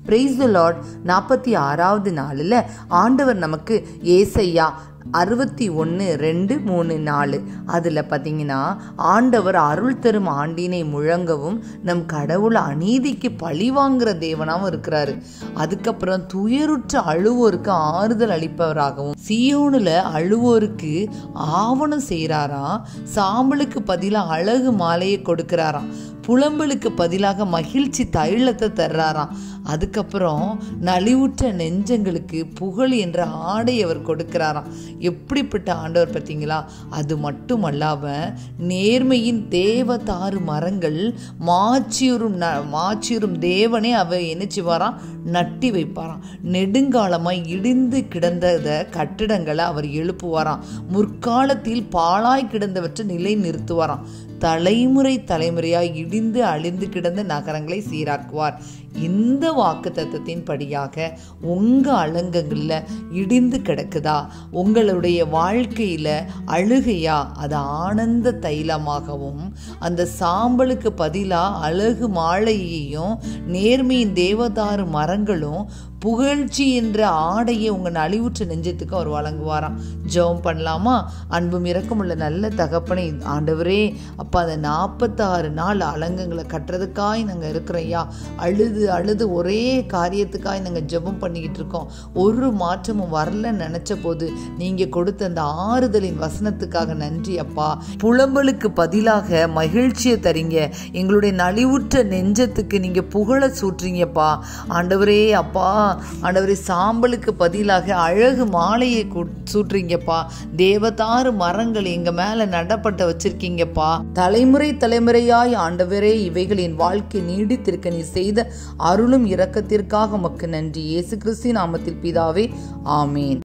praise the Lord நாற்பத்தி ஆறாவது நாளில் ஆண்டவர் நமக்கு ஏசையா அறுபத்தி ஒன்று ரெண்டு மூணு நாலு அதில் பார்த்தீங்கன்னா ஆண்டவர் அருள் தரும் ஆண்டினை முழங்கவும் நம் கடவுள் அநீதிக்கு பழி வாங்குற தேவனாகவும் இருக்கிறாரு அதுக்கப்புறம் துயருற்ற அழுவோருக்கு ஆறுதல் அளிப்பவராகவும் சியோனில் அழுவோருக்கு ஆவணம் செய்கிறாராம் சாம்பலுக்கு பதிலாக அழகு மாலையை கொடுக்கிறாராம் புலம்பலுக்கு பதிலாக மகிழ்ச்சி தைலத்தை தர்றாராம் அதுக்கப்புறம் நலிவுற்ற நெஞ்சங்களுக்கு புகழ் என்ற ஆடை அவர் கொடுக்கிறாராம் எப்படிப்பட்ட ஆண்டவர் பார்த்தீங்களா அது மட்டும் அல்லாம நேர்மையின் தேவதாறு மரங்கள் மாச்சியுறும் ந மாச்சியுறும் தேவனே அவர் என்ன செய்வாராம் நட்டி வைப்பாராம் நெடுங்காலமாய் இடிந்து கிடந்த கட்டிடங்களை அவர் எழுப்புவாராம் முற்காலத்தில் பாழாய் கிடந்தவற்றை நிலை நிறுத்துவாராம் தலைமுறை தலைமுறையாய் இடிந்து அழிந்து கிடந்த நகரங்களை சீராக்குவார் இந்த வாக்கு தத்துவத்தின் படியாக உங்கள் அலங்கங்களில் இடிந்து கிடக்குதா உங்களுடைய வாழ்க்கையில் அழுகையா அது ஆனந்த தைலமாகவும் அந்த சாம்பலுக்கு பதிலாக அழகு மாலையையும் நேர்மையின் தேவதாறு மரங்களும் புகழ்ச்சி என்ற ஆடையை உங்கள் நலிவுற்ற நெஞ்சத்துக்கு அவர் வழங்குவாராம் ஜெபம் பண்ணலாமா அன்பும் இறக்கமுள்ள நல்ல தகப்பனை ஆண்டவரே அப்போ அந்த நாற்பத்தாறு நாள் அலங்கங்களை கட்டுறதுக்காய் நாங்கள் இருக்கிறோம்யா அழுது அழுது ஒரே காரியத்துக்காய் நாங்கள் ஜெபம் பண்ணிக்கிட்டு இருக்கோம் ஒரு மாற்றமும் வரலன்னு நினச்ச போது நீங்கள் கொடுத்த அந்த ஆறுதலின் வசனத்துக்காக நன்றி அப்பா புலம்பலுக்கு பதிலாக மகிழ்ச்சியை தரீங்க எங்களுடைய நலிவுற்ற நெஞ்சத்துக்கு நீங்கள் புகழ சூட்டுறீங்கப்பா ஆண்டவரே அப்பா ஆண்டவரே சாம்பலுக்கு பதிலாக அழகு மாலையை சூட்டுறீங்கப்பா தேவதாறு மரங்கள் எங்க மேல நடப்பட்ட வச்சிருக்கீங்கப்பா தலைமுறை தலைமுறையாய் ஆண்டவரே இவைகள் என் வாழ்க்கை நீடித்திருக்க நீ செய்த அருளும் இரக்கத்திற்காக மக்கு நன்றி இயேசு கிறிஸ்து நாமத்தில் பிதாவே ஆமேன்